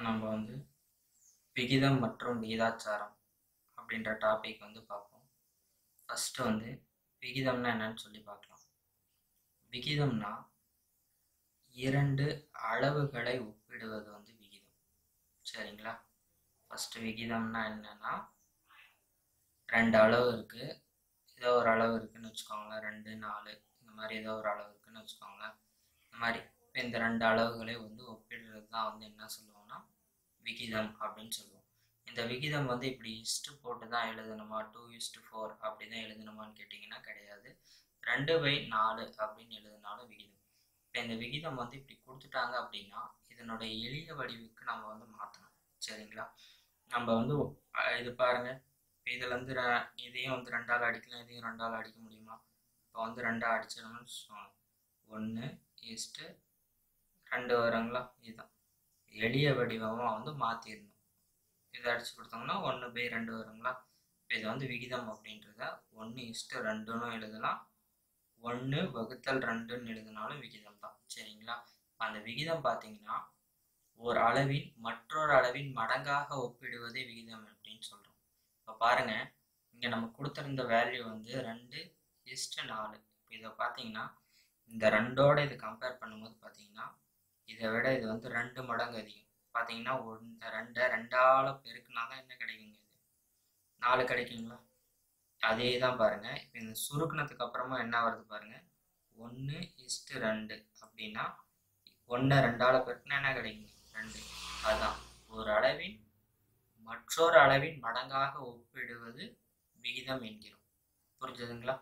நம்ம வந்து விகிதம் மற்றும் விகிதாச்சாரம் அப்படின்ற டாபிக் வந்து பார்ப்போம் ஃபஸ்ட்டு வந்து விகிதம்னா என்னன்னு சொல்லி பார்க்கலாம் விகிதம்னா இரண்டு அளவுகளை ஒப்பிடுவது வந்து விகிதம் சரிங்களா ஃபஸ்ட்டு விகிதம்னா என்னன்னா ரெண்டு அளவு இருக்குது ஏதோ ஒரு அளவு இருக்குன்னு வச்சுக்கோங்களேன் ரெண்டு நாலு இந்த மாதிரி ஏதோ ஒரு அளவு இருக்குன்னு வச்சுக்கோங்களேன் இந்த மாதிரி இப்போ இந்த ரெண்டு அளவுகளை வந்து ஒப்பிடுறது தான் வந்து என்ன சொல்லுவோம்னா விகிதம் அப்படின்னு சொல்லுவோம் இந்த விகிதம் வந்து இப்படி இஸ்ட்டு போட்டு தான் எழுதணுமா டூ இஸ்ட்டு ஃபோர் அப்படி தான் எழுதணுமான்னு கேட்டிங்கன்னா கிடையாது ரெண்டு பை நாலு அப்படின்னு எழுதினாலும் விகிதம் இப்போ இந்த விகிதம் வந்து இப்படி கொடுத்துட்டாங்க அப்படின்னா இதனுடைய எளிய வடிவுக்கு நம்ம வந்து மாற்றணும் சரிங்களா நம்ம வந்து அஹ், இது பாருங்க இதில் வந்து ர- இதையும் வந்து ரெண்டால் அடிக்கலாம் இதையும் ரெண்டால் அடிக்க முடியுமா இப்போ வந்து ரெண்டாக அடிச்சிடணும்னு வச்சுக்கோங்க ஒன்று ஈஸ்ட்டு ரெண்டு வருங்களா இதுதான் எளிய வடிவமாக வந்து மாற்றிடணும் இதை அடிச்சு கொடுத்தோம்னா ஒன்று பை ரெண்டு வருங்களா இப்போ இது வந்து விகிதம் அப்படின்றத ஒன்று இஸ்ட்டு ரெண்டுன்னு எழுதலாம் ஒன்று வகுத்தல் ரெண்டுன்னு எழுதினாலும் விகிதம் தான் சரிங்களா அந்த விகிதம் பார்த்தீங்கன்னா ஒரு அளவின் மற்றொரு அளவின் மடங்காக ஒப்பிடுவதே விகிதம் அப்படின்னு சொல்கிறோம் இப்போ பாருங்க இங்கே நம்ம கொடுத்துருந்த வேல்யூ வந்து ரெண்டு இஸ்ட்டு நாலு இப்போ இதை பார்த்தீங்கன்னா இந்த ரெண்டோட இதை கம்பேர் பண்ணும்போது பார்த்தீங்கன்னா இதை விட இது வந்து ரெண்டு மடங்கு அதிகம் பார்த்தீங்கன்னா ஒன் ரெண்டை ரெண்டால பெருக்குனா தான் என்ன கிடைக்குங்க இது நாலு கிடைக்குங்களா அதே தான் பாருங்க இப்போ இந்த சுருக்குனதுக்கு அப்புறமா என்ன வருது பாருங்க ஒன்று இஸ்ட்டு ரெண்டு அப்படின்னா ஒன்றை ரெண்டால பெருக்குனா என்ன கிடைக்குங்க ரெண்டு அதான் ஒரு அளவின் மற்றொரு அளவின் மடங்காக ஒப்பிடுவது விகிதம் என்கிறோம் புரிஞ்சதுங்களா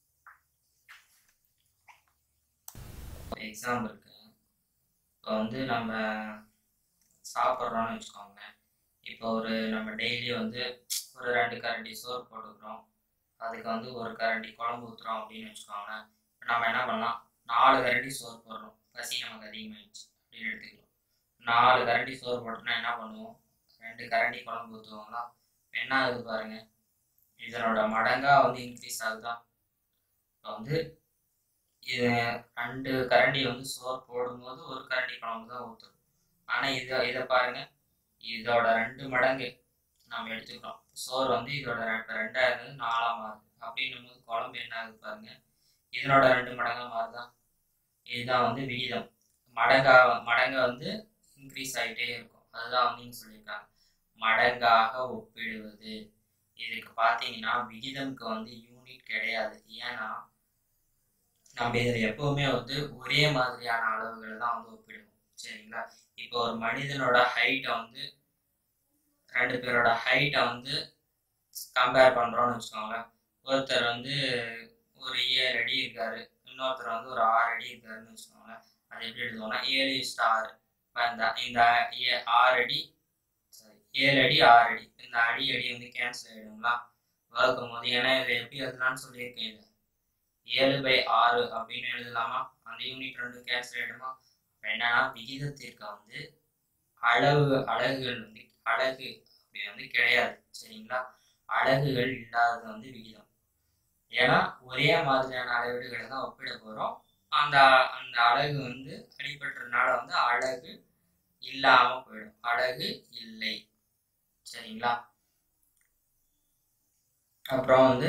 எக்ஸாம்பிளுக்கு இப்போ வந்து நம்ம சாப்பிட்றோம்னு வச்சுக்கோங்க இப்போ ஒரு நம்ம டெய்லி வந்து ஒரு ரெண்டு கரண்டி சோறு போட்டுக்கிறோம் அதுக்கு வந்து ஒரு கரண்டி குழம்பு ஊற்றுறோம் அப்படின்னு வச்சுக்கோங்களேன் இப்போ நம்ம என்ன பண்ணலாம் நாலு கரண்டி சோறு போடுறோம் பசி நமக்கு அதிகமாகிடுச்சு அப்படின்னு எடுத்துக்கிறோம் நாலு கரண்டி சோறு போட்டோம்னா என்ன பண்ணுவோம் ரெண்டு கரண்டி குழம்பு ஊற்றுவோங்களா என்ன ஆகுது பாருங்க இதனோட மடங்கா வந்து இன்க்ரீஸ் ஆகுதா இப்போ வந்து இது ரெண்டு கரண்டி வந்து சோறு போடும்போது ஒரு கரண்டி குழம்பு தான் ஊற்றுறோம் ஆனால் இதை இதை பாருங்க இதோட ரெண்டு மடங்கு நம்ம எடுத்துக்கிறோம் சோறு வந்து இதோட ரெண்டு ரெண்டா இருந்தது நாலா மாறுது அப்படின்னும் போது குழம்பு என்ன ஆகுது பாருங்க இதனோட ரெண்டு மடங்கா மாறுதா இதுதான் வந்து விகிதம் மடங்கா மடங்கா வந்து இன்க்ரீஸ் ஆகிட்டே இருக்கும் அதுதான் வந்து இங்க சொல்லியிருக்காங்க மடங்காக ஒப்பிடுவது இதுக்கு பார்த்தீங்கன்னா விகிதம்க்கு வந்து யூனிட் கிடையாது ஏன்னா நம்ம இதில் எப்பவுமே வந்து ஒரே மாதிரியான அளவுகளை தான் வந்து ஒப்பிடுவோம் சரிங்களா இப்போ ஒரு மனிதனோட ஹைட்டை வந்து ரெண்டு பேரோட ஹைட்டை வந்து கம்பேர் பண்ணுறோம்னு வச்சுக்கோங்களேன் ஒருத்தர் வந்து ஒரு ஏழு அடி இருக்காரு இன்னொருத்தர் வந்து ஒரு ஆறு அடி இருக்காருன்னு வச்சுக்கோங்களேன் அது எப்படி எழுதுவோம்னா ஏழு இஸ்ட் ஆறு இப்ப இந்த இந்த ஏ- ஆறு அடி சாரி ஏழு அடி ஆறு அடி இந்த அடி அடி வந்து கேன்சல் ஆகிடுங்களா வகுக்கும் போது ஏன்னா இதை எப்படி எழுதலாம்னு சொல்லியிருக்கேன் இதை ஏழு பை ஆறு அப்படின்னு எழுதலாமா அந்த யூனிட் ரெண்டு கேன்சல் ஆகிடுமா அப்ப என்னன்னா விகிதத்திற்கு வந்து அளவு அலகுகள் வந்து அலகு அப்படி வந்து கிடையாது சரிங்களா அலகுகள் இல்லாதது வந்து விகிதம் ஏன்னா ஒரே மாதிரியான அளவீடுகளை தான் ஒப்பிட போகிறோம் அந்த அந்த அலகு வந்து அடிபட்டதுனால வந்து அழகு இல்லாம போயிடும் அழகு இல்லை சரிங்களா அப்புறம் வந்து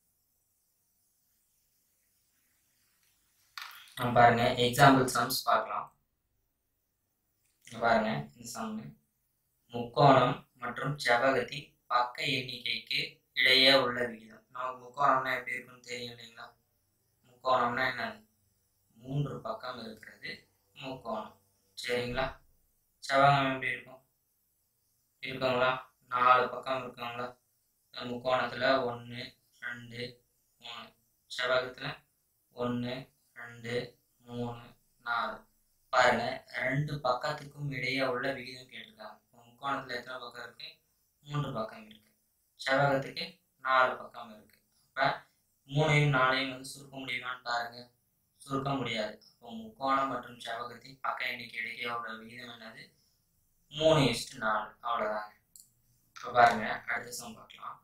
நம்ம பாருங்க எக்ஸாம்பிள் சம்ஸ் பார்க்கலாம் இங்க பாருங்க இந்த சம்மு முக்கோணம் மற்றும் செவ்வகத்தின் பக்க எண்ணிக்கைக்கு இடையே உள்ள விகிதம் நமக்கு முக்கோணம்னா எப்படி இருக்குன்னு தெரியும் இல்லைங்களா முக்கோணம்னா என்னது மூன்று பக்கம் இருக்கிறது முக்கோணம் சரிங்களா செவ்வகம் எப்படி இருக்கும் இருக்குங்களா நாலு பக்கம் இருக்குங்களா இந்த முக்கோணத்தில் ஒன்று ரெண்டு மூணு செவ்வகத்தில் ஒன்று ரெண்டு மூணு நாலு பாருங்க ரெண்டு பக்கத்துக்கும் இடையே உள்ள விகிதம் கேட்டிருக்காங்க இப்போ முக்கோணத்தில் எத்தனை பக்கம் இருக்கு மூன்று பக்கம் இருக்கு செவ்வகத்துக்கு நாலு பக்கம் இருக்கு அப்போ மூணையும் நாலையும் வந்து சுருக்க முடியுமான்னு பாருங்க சுருக்க முடியாது அப்போ முக்கோணம் மற்றும் செவ்வகத்தின் பக்க எண்ணிக்கை இடையே உள்ள விகிதம் என்னது மூணு இஸ்டு நாலு அவ்வளோதாங்க இப்போ பாருங்க அடுத்த சம் பார்க்கலாம்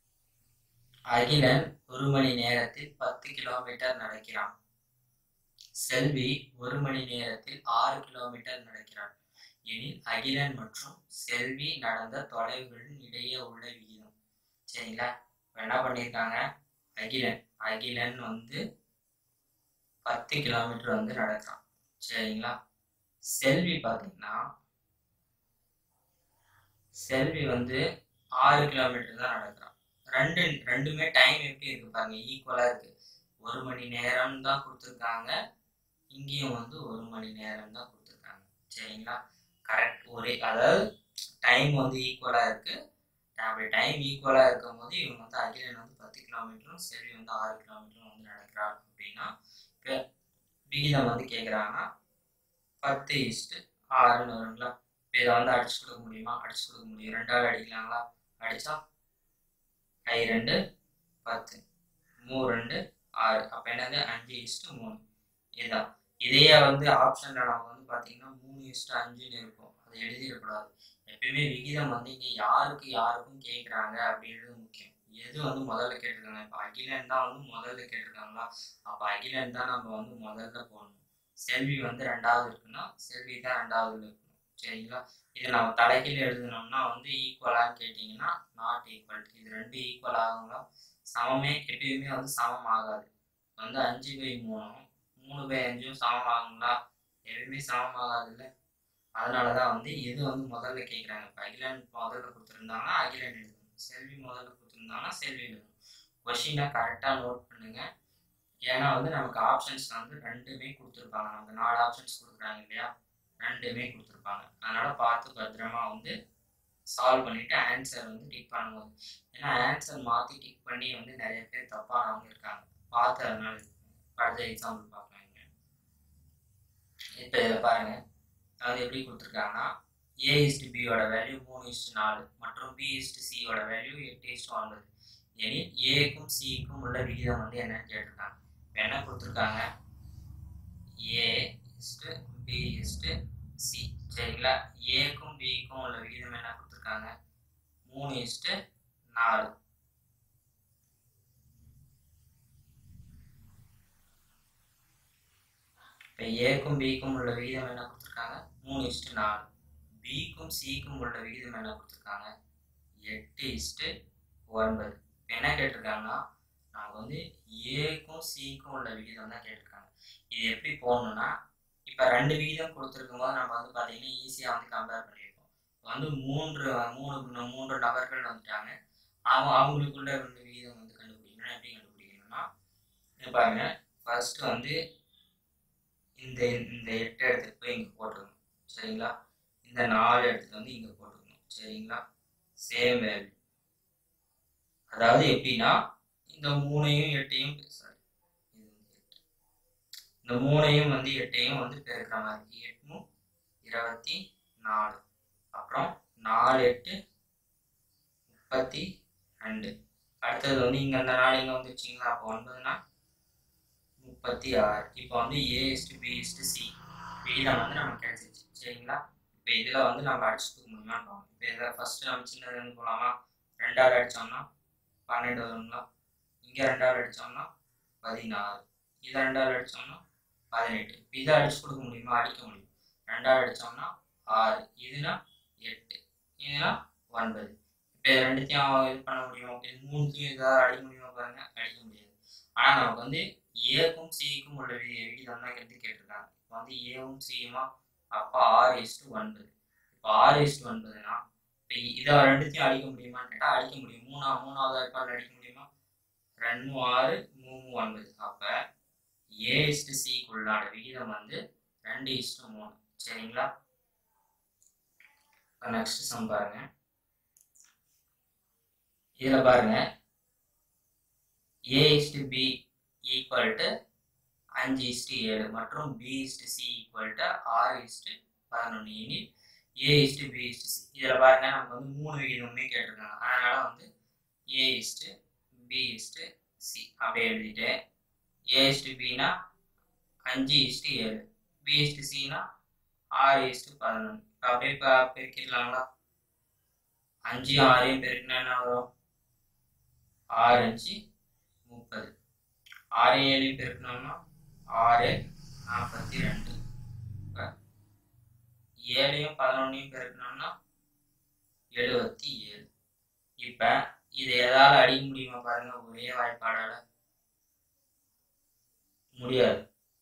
அகிலன் ஒரு மணி நேரத்தில் பத்து கிலோமீட்டர் நடக்கிறான் செல்வி ஒரு மணி நேரத்தில் ஆறு கிலோமீட்டர் நடக்கிறார் எனில் அகிலன் மற்றும் செல்வி நடந்த தொலைவுகளின் இடையே உள்ள விகிதம் சரிங்களா இப்ப என்ன பண்ணியிருக்காங்க அகிலன் அகிலன் வந்து பத்து கிலோமீட்டர் வந்து நடக்கிறான் சரிங்களா செல்வி பார்த்தீங்கன்னா செல்வி வந்து ஆறு கிலோமீட்டர் தான் நடக்கிறான் ரெண்டு ரெண்டுமே டைம் எப்படி இருக்கு பாருங்க ஈக்குவலா இருக்கு ஒரு மணி நேரம் தான் கொடுத்துருக்காங்க இங்கேயும் வந்து ஒரு மணி நேரம் தான் கொடுத்துருக்காங்க சரிங்களா கரெக்ட் ஒரே அதாவது டைம் வந்து ஈக்குவலா இருக்கு அப்படி டைம் ஈக்குவலா இருக்கும் போது இவங்க வந்து அகிலன் வந்து பத்து கிலோமீட்டரும் செல்வி வந்து ஆறு கிலோமீட்டரும் வந்து நடக்கிறார் அப்படின்னா இப்போ விகிதம் வந்து கேட்குறாங்கன்னா பத்து இஸ்ட்டு ஆறுன்னு வருங்களா இப்போ இதை வந்து அடிச்சு கொடுக்க முடியுமா அடிச்சு கொடுக்க முடியும் ரெண்டாவது அடிக்கலாங்களா அடிச்சா ஐ ரெண்டு பத்து மூ ரெண்டு ஆறு அப்போ என்னது அஞ்சு இஸ்ட்டு மூணு இதுதான் இதையே வந்து ஆப்ஷனில் நம்ம வந்து பார்த்தீங்கன்னா மூணு இஸ்ட்டு அஞ்சுன்னு இருக்கும் அதை எழுதிடக்கூடாது எப்பயுமே விகிதம் வந்து இங்கே யாருக்கு யாருக்கும் கேட்குறாங்க அப்படின்றது முக்கியம் எது வந்து முதல்ல கேட்டிருக்காங்க இப்போ அகிலன் தான் வந்து முதல்ல கேட்டிருக்காங்களா அப்போ அகிலன் தான் நம்ம வந்து முதல்ல போடணும் செல்வி வந்து ரெண்டாவது இருக்குன்னா செல்வி தான் ரெண்டாவது இருக்கணும் சரிங்களா இது நம்ம தலைகீழ் எழுதணும்னா வந்து ஈக்குவலான்னு கேட்டிங்கன்னா நாட் ஈக்குவல் இது ரெண்டு ஈக்குவல் ஆகுங்களா சமமே எப்பயுமே வந்து சமம் ஆகாது வந்து அஞ்சு பை மூணும் மூணு பை அஞ்சும் சமம் ஆகுங்களா எப்பயுமே சமம் ஆகாதுல்ல அதனால தான் வந்து எது வந்து முதல்ல கேட்குறாங்க இப்போ அகிலன் முதல்ல கொடுத்துருந்தாங்கன்னா அகிலன் எழுதணும் செல்வி முதல்ல கொடுத்துருந்தாங்கன்னா செல்வி எழுதணும் கொஷினை கரெக்டாக நோட் பண்ணுங்க ஏன்னா வந்து நமக்கு ஆப்ஷன்ஸ் வந்து ரெண்டுமே கொடுத்துருப்பாங்க நமக்கு நாலு ஆப்ஷன்ஸ் கொடுக்குறாங்க இல்லையா ரெண்டுமே கொடுத்துருப்பாங்க அதனால பார்த்து பத்திரமா வந்து சால்வ் பண்ணிட்டு ஆன்சர் வந்து டிக் பண்ணும்போது ஏன்னா ஆன்சர் மாற்றி டிக் பண்ணி வந்து நிறைய பேர் தப்பானவங்க இருக்காங்க பார்த்து அதனால அடுத்த எக்ஸாம்பிள் பார்க்கலாம் இப்போ இதில் பாருங்க அது எப்படி கொடுத்துருக்காங்கன்னா ஏ இஸ்டு பியோட வேல்யூ மூணு இஸ்டு நாலு மற்றும் பி இஸ்டு சியோட வேல்யூ எட்டு இஸ்டு ஒன்பது எனில் ஏக்கும் சிக்கும் உள்ள விகிதம் வந்து என்னன்னு கேட்டிருக்காங்க இப்போ என்ன கொடுத்துருக்காங்க A is to B is to C சரிங்களா ஏக்கும் பிக்கும் உள்ள விகிதம் என்ன கொடுத்துருக்காங்க மூணு இஸ்டு நாலு இப்போ ஏக்கும் பிக்கும் உள்ள விகிதம் என்ன கொடுத்துருக்காங்க மூணு இஸ்டு நாலு பிக்கும் சிக்கும் உள்ள விகிதம் என்ன கொடுத்துருக்காங்க எட்டு இஸ்டு ஒன்பது இப்போ என்ன கேட்டிருக்காங்கன்னா நாங்கள் வந்து ஏக்கும் சிக்கும் உள்ள விகிதம் தான் கேட்டிருக்காங்க இது எப்படி போடணும்னா இப்போ ரெண்டு விகிதம் கொடுத்துருக்கும் போது நம்ம வந்து பார்த்தீங்கன்னா ஈஸியாக வந்து கம்பேர் பண்ணியிருக்கோம் வந்து மூன்று மூணு மூன்று நபர்கள் வந்துட்டாங்க அவங்க அவங்களுக்குள்ள ரெண்டு விகிதம் வந்து கண்டுபிடிக்கணும் எப்படி கண்டுபிடிக்கணும்னா இது பாருங்க ஃபர்ஸ்ட் வந்து இந்த இந்த எட்டு எடுத்துட்டு போய் இங்கே போட்டுக்கணும் சரிங்களா இந்த நாலு எடுத்துட்டு வந்து இங்கே போட்டுக்கணும் சரிங்களா சேம் வேல்யூ அதாவது எப்படின்னா இந்த மூணையும் எட்டையும் சாரி இது வந்து எட்டு இந்த மூணையும் வந்து எட்டையும் வந்து பெருக்கிற மாதிரி எட்டும் இருபத்தி நாலு அப்புறம் நாலு எட்டு முப்பத்தி ரெண்டு அடுத்தது வந்து இங்கே அந்த நாலு இங்கே வந்து வச்சிங்களா அப்போ ஒன்பதுனா முப்பத்தி ஆறு இப்போ வந்து A is to B is to C விகிதம் வந்து நமக்கு கிடைச்சிச்சு சரிங்களா இப்போ இதில் வந்து நம்ம அடிச்சுக்க முடியுமான்னு பார்க்கணும் இப்போ இதில் ஃபஸ்ட்டு நம்ம சின்னதுலேருந்து போகலாமா ரெண்டாவது அடித்தோம்னா பன்னெண்டு வருங்களா இங்கே ரெண்டாவது அடித்தோம்னா பதினாறு இதை ரெண்டாவது அடித்தோம்னா பதினெட்டு இதை அடிச்சு கொடுக்க முடியுமா அடிக்க முடியும் ரெண்டாவது அடித்தோம்னா ஆறு இதுனா எட்டு இதுனா ஒன்பது இப்போ இது ரெண்டுத்தையும் இது பண்ண முடியும் இது மூணுத்தையும் ஏதாவது அடிக்க முடியுமா பாருங்க அடிக்க முடியாது ஆனால் நமக்கு வந்து ஏக்கும் சிக்கும் உள்ள வி- விகிதம் தான் எடுத்து கேட்டிருக்காங்க இப்போ வந்து ஏவும் சியுமா அப்போ ஆறு இஸ்டு ஒன்பது இப்போ ஆறு இஸ்டு ஒன்பதுனா இப்போ இதை ரெண்டுத்தையும் அடிக்க முடியுமான்னு கேட்டால் அடிக்க முடியும் மூணா மூணாவது அடிப்பால் அடிக்க முடியுமா ரெண்டு ஆறு மூணு ஒன்பது அப்போ ஏ இஸ்டு சிக்குள்ளான விகிதம் வந்து ரெண்டு இஸ்டு மூணு சரிங்களா இப்போ நெக்ஸ்ட் சம் பாருங்க இதில் பாருங்க A is to B equal to அஞ்சு இஸ்டு ஏழு மற்றும் B is to C equal to ஆறு இஸ்டு பதினொன்று எனில் A is to B is to C இதில் பாருங்க நமக்கு வந்து மூணு விகிதமுமே கேட்டிருக்காங்க அதனால வந்து A is to B is to C அப்படியே எழுதிட்டு ஏ இஸ்டு பினா அஞ்சு இஸ்டு ஏழு பி இஸ்டு சினா ஆறு இஸ்டு பதினொன்று அப்படியே இப்போ பெருக்கிடலாங்களா அஞ்சு ஆறையும் பெருக்கினா என்ன வரும் ஆறு அஞ்சு முப்பது ஆறு ஏழையும் பெருக்கணும்னா ஆறு நாற்பத்தி ரெண்டு இப்போ ஏழையும் பதினொன்னையும் பெருக்கணும்னா எழுபத்தி ஏழு இப்போ இதை எதால அடிக்க முடியுமா பாருங்க ஒரே வாய்ப்பாடால முடியாது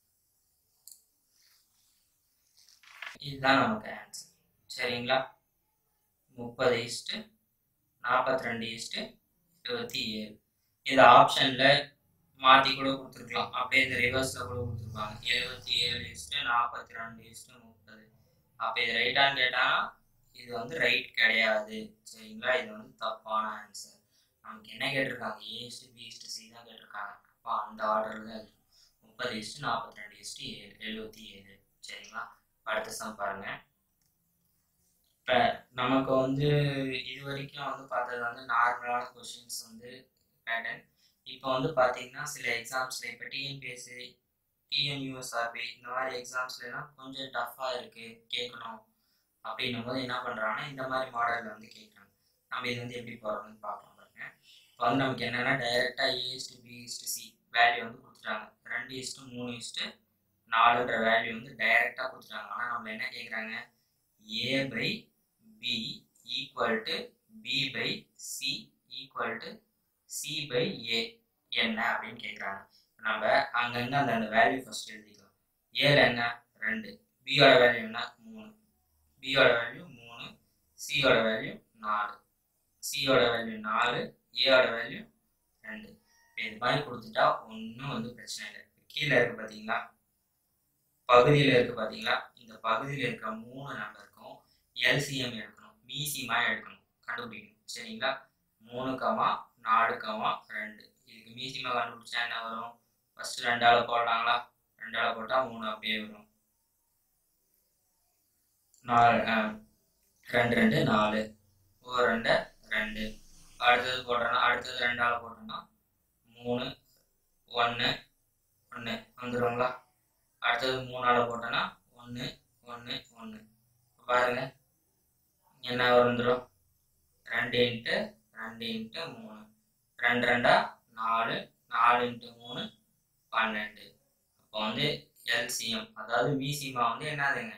இதுதான் நமக்கு ஆன்சர் சரிங்களா முப்பது இஸ்ட்டு நாற்பத்தி ரெண்டு இஸ்ட்டு இருபத்தி ஏழு இந்த ஆப்ஷனில் மாற்றி கூட கொடுத்துருக்கலாம் அப்படியே இந்த ரிவர்ஸில் கூட கொடுத்துருப்பாங்க எழுபத்தி ஏழு இஸ்ட்டு நாற்பத்தி ரெண்டு இஸ்ட்டு முப்பது அப்போ இது ரைட்டான்னு கேட்டால் இது வந்து ரைட் கிடையாது சரிங்களா இது வந்து தப்பான ஆன்சர் நமக்கு என்ன கேட்டிருக்காங்க A is to B is to C தான் கேட்டிருக்காங்க அப்போ அந்த ஆர்டர் தான் இருக்கும் முப்பது இஸ்ட்டு நாற்பத்தி ரெண்டு இஸ்ட்டு ஏழு எழுபத்தி ஏழு சரிங்களா அடுத்த சம் பாருங்க இப்போ நமக்கு வந்து இது வரைக்கும் வந்து பார்த்தது வந்து நார்மலான கொஷின்ஸ் வந்து பேட்டர்ன் இப்போ வந்து பார்த்தீங்கன்னா சில எக்ஸாம்ஸில் இப்போ டிஎன்பிஎஸ்சி டிஎன்யூஎஸ்ஆர்பி இந்த மாதிரி எக்ஸாம்ஸ்லாம் கொஞ்சம் டஃப்பாக இருக்குது கேட்கணும் அப்படின்னும் போது என்ன பண்ணுறாங்கன்னா இந்த மாதிரி மாடலில் வந்து கேட்குறாங்க நம்ம இது வந்து எப்படி போகிறோம்னு பார்க்கலாம் பாருங்க இப்போ வந்து நமக்கு என்னென்னா டைரெக்டாக A is to B is to C value வந்து கொடுத்துட்டாங்க ரெண்டு இஸ்ட்டு மூணு இஸ்ட்டு நாலுன்ற வேல்யூ வந்து டைரெக்டாக கொடுத்துட்டாங்க ஆனால் நம்மள என்ன கேட்குறாங்க A by B equal to B by C equal to C by A என்ன அப்படின்னு கேட்குறாங்க நம்ம அங்கங்கே அந்த அந்த வேல்யூ ஃபஸ்ட் எழுதிக்கலாம் ஏல என்ன ரெண்டு பியோட வேல்யூ என்ன மூணு பியோட வேல்யூ மூணு சியோட வேல்யூ நாலு சியோட வேல்யூ நாலு ஏயோட வேல்யூ ரெண்டு இது மாதிரி கொடுத்துட்டா ஒன்றும் வந்து பிரச்சனை இல்லை கீழே இருக்கு பார்த்தீங்களா பகுதியில் இருக்கு பார்த்தீங்களா இந்த பகுதியில் இருக்கிற மூணு நம்பருக்கும் எல்சிஎம் எடுக்கணும் மீசிமா எடுக்கணும் கண்டுபிடிக்கணும் சரிங்களா மூணு கமா நாலு கமா ரெண்டு இதுக்கு மீசிமா கண்டுபிடிச்சா என்ன வரும் ஃபர்ஸ்ட் ரெண்டால போடுறாங்களா ரெண்டால போட்டால் மூணு அப்படியே வரும் நாலு ரெண்டு ரெண்டு நாலு ஒரு ரெண்டு ரெண்டு அடுத்தது போட்டோன்னா அடுத்தது ரெண்டால போட்டோம்னா மூணு ஒன்று ஒன்று வந்துடுங்களா அடுத்தது மூணால் போட்டோன்னா ஒன்று ஒன்று ஒன்று பாருங்க என்ன வந்துடும் ரெண்டு இன்ட்டு ரெண்டு இன்ட்டு மூணு ரெண்டு ரெண்டா நாலு நாலு இன்ட்டு மூணு பன்னெண்டு அப்போ வந்து எல்சிஎம் அதாவது மீசிமா வந்து என்னதுங்க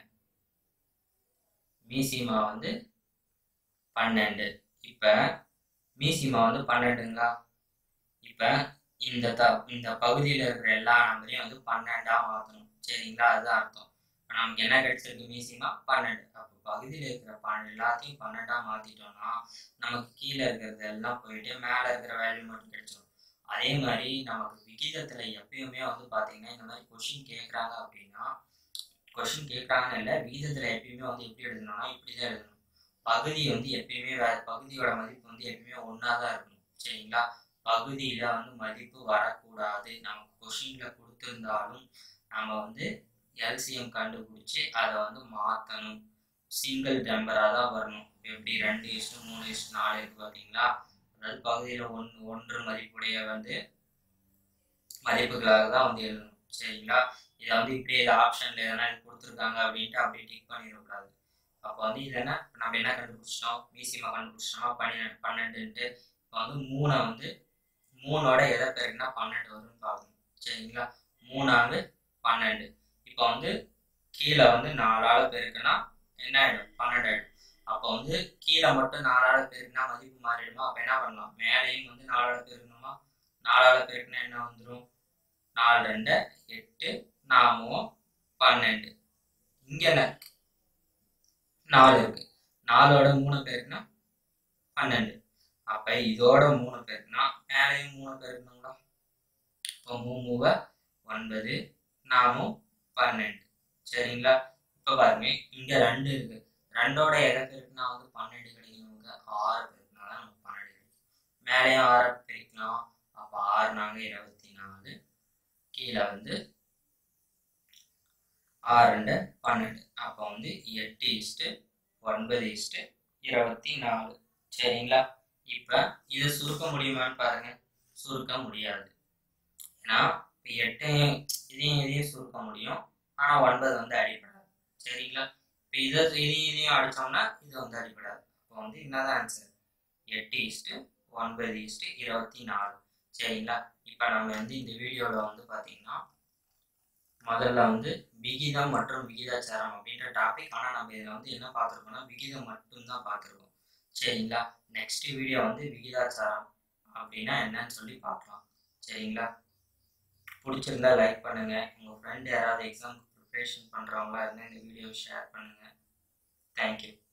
மீசிமா வந்து பன்னெண்டு இப்போ மீசிமா வந்து பன்னெண்டுங்களா இப்போ இந்த த இந்த பகுதியில் இருக்கிற எல்லா நம்பரையும் வந்து பன்னெண்டாக மாற்றணும் சரிங்களா அதுதான் அர்த்தம் இப்போ நமக்கு என்ன கிடைச்சிருக்கு மீசிமா பன்னெண்டு அப்போ பகுதியில் இருக்கிற பன்னெண்டு எல்லாத்தையும் பன்னெண்டாக மாற்றிட்டோம்னா நமக்கு கீழே இருக்கிறது எல்லாம் போயிட்டு மேலே இருக்கிற வேல்யூ மட்டும் கிடைச்சிடும் அதே மாதிரி நமக்கு விகிதத்தில் எப்பயுமே வந்து பார்த்தீங்கன்னா இந்த மாதிரி கொஷின் கேட்குறாங்க அப்படின்னா கொஷின் கேட்குறாங்கன்னு இல்லை விகிதத்தில் எப்பயுமே வந்து எப்படி எழுதணும்னா இப்படி தான் எழுதணும் பகுதி வந்து எப்பயுமே வேறு பகுதியோட மதிப்பு வந்து எப்பயுமே ஒன்றா தான் இருக்கணும் சரிங்களா பகுதியில் வந்து மதிப்பு வரக்கூடாது நமக்கு கொஷினில் கொடுத்துருந்தாலும் நம்ம வந்து எல்சிஎம் கண்டுபிடிச்சி அதை வந்து மாற்றணும் சிங்கிள் நம்பராக தான் வரணும் எப்படி ரெண்டு இஷ்டம் மூணு இஷ்டம் நாலு இருக்கு பார்த்தீங்களா அதாவது பகுதியில் ஒன்று ஒன்று மதிப்புடைய வந்து மதிப்புகளாக தான் வந்து எழுதணும் சரிங்களா இதை வந்து இப்படியே இது ஆப்ஷனில் எதனா இது கொடுத்துருக்காங்க அப்படின்ட்டு அப்படியே டிக் பண்ணிடக்கூடாது அப்போ வந்து இது என்ன நம்ம என்ன கண்டுபிடிச்சிட்டோம் மீசிமா கண்டுபிடிச்சிட்டோமா பன்னெண்டு பன்னெண்டுன்ட்டு இப்போ வந்து மூணை வந்து மூணோட எதை பெருக்குனா பன்னெண்டு வரும்னு பார்க்கணும் சரிங்களா மூணாவது பன்னெண்டு இப்போ வந்து கீழே வந்து நாலாவது பெருக்குனா என்ன ஆகிடும் பன்னெண்டு ஆகிடும் அப்போ வந்து கீழே மட்டும் நாலாவது பெருக்குனா மதிப்பு மாறிடுமா அப்போ என்ன பண்ணலாம் மேலேயும் வந்து நாலாவது பெருக்கணுமா நாலாவது பெருக்குனா என்ன வந்துடும் நாலு ரெண்டு எட்டு நாமும் பன்னெண்டு இங்கே என்ன இருக்கு நாலு இருக்கு நாலோட மூணு பேருக்குன்னா பன்னெண்டு அப்ப இதோட மூணு பேருக்குன்னா மேலேயும் மூணு பேருக்குங்களா இப்போ மூணு ஒன்பது நாமும் பன்னெண்டு சரிங்களா இப்போ பாருங்க இங்க ரெண்டு இருக்கு ரெண்டோட எதை பேருக்குன்னா வந்து பன்னெண்டு கிடைக்கும் நமக்கு ஆறு பேருக்குனா தான் நமக்கு பன்னெண்டு கிடைக்கும் மேலேயும் ஆறு பிரிக்கலாம் அப்போ ஆறு நாங்க இருபத்தி நாலு கீழே வந்து ஆறு ரெண்டு பன்னெண்டு அப்போ வந்து எட்டு இஸ்ட்டு ஒன்பது இஸ்ட்டு இருபத்தி நாலு சரிங்களா இப்போ இதை சுருக்க முடியுமான்னு பாருங்க சுருக்க முடியாது ஏன்னா இப்போ எட்டையும் இதையும் இதையும் சுருக்க முடியும் ஆனால் ஒன்பது வந்து அடிப்படாது சரிங்களா இப்போ இதை இதையும் இதையும் அடித்தோம்னா இது வந்து அடிப்படாது அப்போ வந்து என்னதான் ஆன்சர் எட்டு இஸ்ட்டு ஒன்பது இஸ்ட்டு இருபத்தி நாலு சரிங்களா இப்போ நம்ம வந்து இந்த வீடியோவில் வந்து பார்த்தீங்கன்னா முதல்ல வந்து விகிதம் மற்றும் விகிதாச்சாரம் அப்படின்ற டாபிக் ஆனால் நம்ம இதில் வந்து என்ன பார்த்துருக்கோம்னா விகிதம் மட்டும்தான் பார்த்துருக்கோம் சரிங்களா நெக்ஸ்ட் வீடியோ வந்து விகிதாச்சாரம் அப்படின்னா என்னன்னு சொல்லி பார்க்கலாம் சரிங்களா பிடிச்சிருந்தா லைக் பண்ணுங்க உங்கள் ஃப்ரெண்ட் யாராவது எக்ஸாமுக்கு ப்ரிப்ரேஷன் பண்ணுறவங்களா இருந்தால் இந்த வீடியோ ஷேர் பண்ணுங்கள் தேங்க்யூ